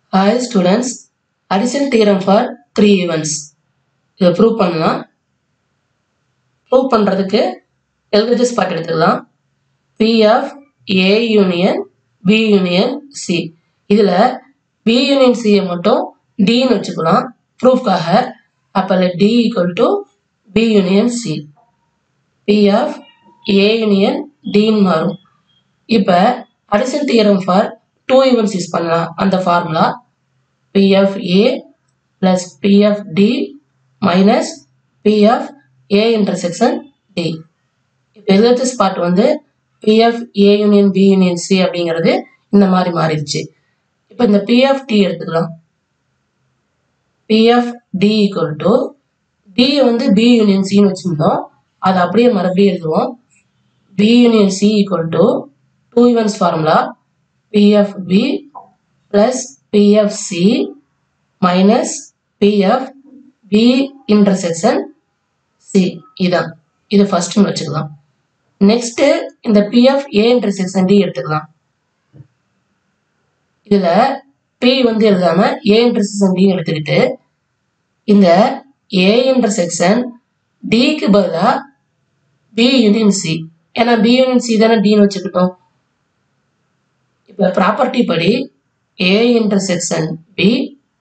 Hi students, addition theorem for three events. இதை prove பண்ணலாம் prove பண்ணுறதுக்கு எல்கஜஸ் பார்ட் எடுத்துக்கலாம் P of A union B union C இதில் B union சியை மட்டும் டின்னு வச்சுக்கலாம் ப்ரூஃப்காக அப்போ D equal to B union C P of A union டின்னு மாறும் இப்போ addition theorem for two events use பண்ணலாம் அந்த formula P of A plus P of D minus P of A intersection D இப்போ எல்ஹெச்எஸ் பார்ட் வந்து P of A union B union C அப்படிங்கிறது இந்த மாதிரி மாறிடுச்சு இப்போ இந்த பி ஆஃப் டி எடுத்துக்கலாம் P of D equal to D வந்து பி யூனியன் சின்னு வச்சுருந்தோம் அதை அப்படியே மறுபடியும் எழுதுவோம் B union C equal to two events formula P of B plus P of C minus P of B intersection C இதான் இது ஃபர்ஸ்ட்னு வச்சுக்கலாம் நெக்ஸ்ட் இந்த P of A intersection D எடுத்துக்கலாம் இதுல பி வந்து எழுதாம ஏ இன்டர்செக்ஷன் டி எடுத்துக்கிட்டு இந்த ஏ இன்டர்செக்ஷன் டிக்கு பதிலா பி யூனியன் சி ஏன்னா பி யூனியன் சி தானே டின்னு வச்சுக்கிட்டோம் இப்போ ப்ராப்பர்ட்டி படி A intersection B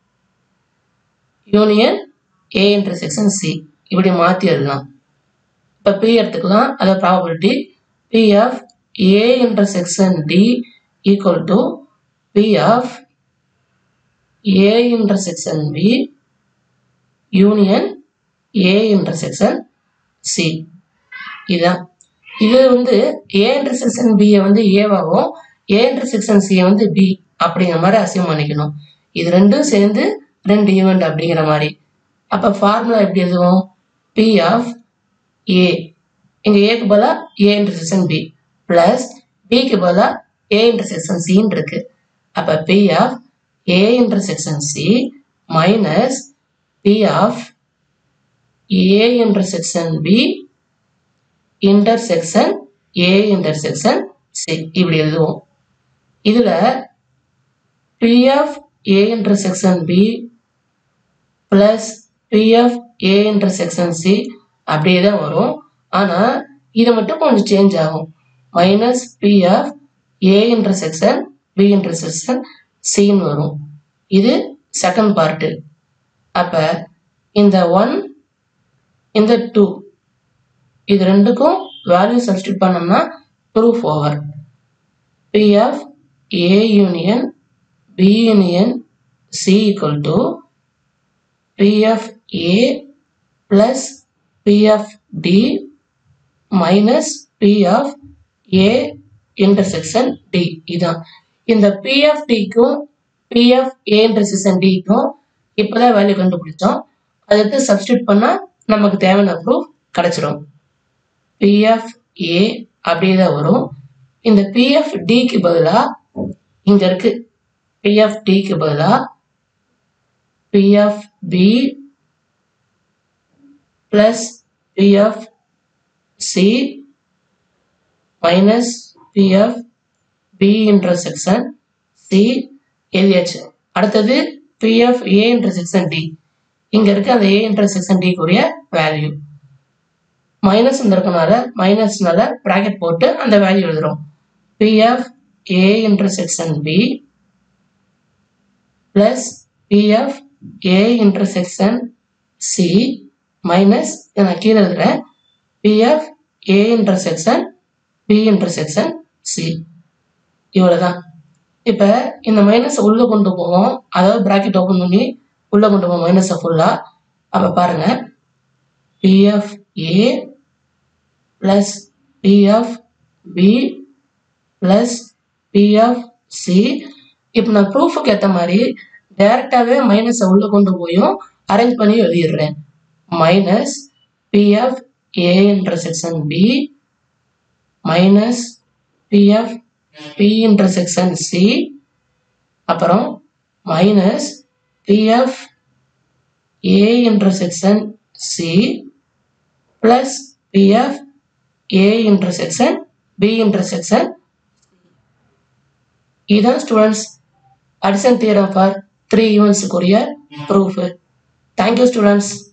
union A intersection C இப்படி மாற்றி எழுதலாம் இப்போ பி எடுத்துக்கலாம் அதை probability P of A intersection D equal to P of A intersection B union A intersection C இதுதான் இது வந்து ஏ இன்டர்செக்ஷன் பியை வந்து ஏவாகவும் ஏ இன்டர்செக்ஷன் சியை வந்து பி அப்படிங்கிற மாதிரி அசியம் பண்ணிக்கணும் இது ரெண்டும் சேர்ந்து ரெண்டு ஈவெண்ட் அப்படிங்கிற மாதிரி அப்போ ஃபார்முலா எப்படி எழுதுவோம் பி ஆஃப் ஏ இங்கே ஏக்கு பதிலாக ஏ இன்டர்செக்ஷன் பி ப்ளஸ் பிக்கு பதிலாக ஏ இன்டர்செக்ஷன் சின்னு இருக்கு அப்போ P of A intersection C minus P of A intersection B intersection A intersection C இப்படி எழுதுவோம் இதில் P of A intersection B plus P of A intersection C அப்படியே தான் வரும் ஆனால் இது மட்டும் கொஞ்சம் சேஞ்ச் ஆகும் minus P of A intersection B intersection சின்னு வரும் இது செகண்ட் பார்ட்டு அப்போ இந்த ஒன் இந்த டூ இது ரெண்டுக்கும் வேல்யூ சப்ஸ்டியூட் பண்ணோம்னா proof over P of A union B union C equal to P of A plus P of D minus P of A intersection D இதான் இந்த பி ஆஃப் டிக்கும் P of A intersection டிக்கும் இப்போதான் value கண்டுபிடிச்சோம் அதுக்கு substitute பண்ணால் நமக்கு தேவையான ப்ரூஃப் கிடைச்சிரும் பி ஆஃப் ஏ அப்படியே தான் வரும் இந்த பி ஆஃப் டிக்கு பதிலாக இங்கே இருக்கு பி ஆஃப் டிக்கு பதிலாக P of B plus P of C minus P of B intersection C எழுதியாச்சு அடுத்தது P of A intersection D இங்கே இருக்க அந்த ஏ இன்டர்செக்ஷன் டிக்குரிய வேல்யூ மைனஸ் இருக்கனால மைனஸ்னால ப்ராக்கெட் போட்டு அந்த வேல்யூ எழுதுறோம் P of A intersection B plus P of A intersection C minus நான் கீழே எழுதுறேன் P of A intersection B intersection C இவ்வளோதான் இப்போ இந்த மைனஸை உள்ளே கொண்டு போவோம் அதாவது ப்ராக்கெட் ஓப்பன் பண்ணி உள்ளே கொண்டு போவோம் மைனஸை ஃபுல்லாக அப்போ பாருங்கள் P of A plus P of B plus P of C இப்போ நான் ப்ரூஃபுக்கு ஏற்ற மாதிரி டைரெக்டாகவே மைனஸை உள்ளே கொண்டு போயும் அரேஞ்ச் பண்ணி எழுதிடுறேன் minus P of A intersection B minus P of B intersection C அப்புறம் minus P of A intersection C plus P of A intersection B intersection இதுதான் students addition theorem for three ஈவெண்ட்ஸுக்குரிய proof thank you students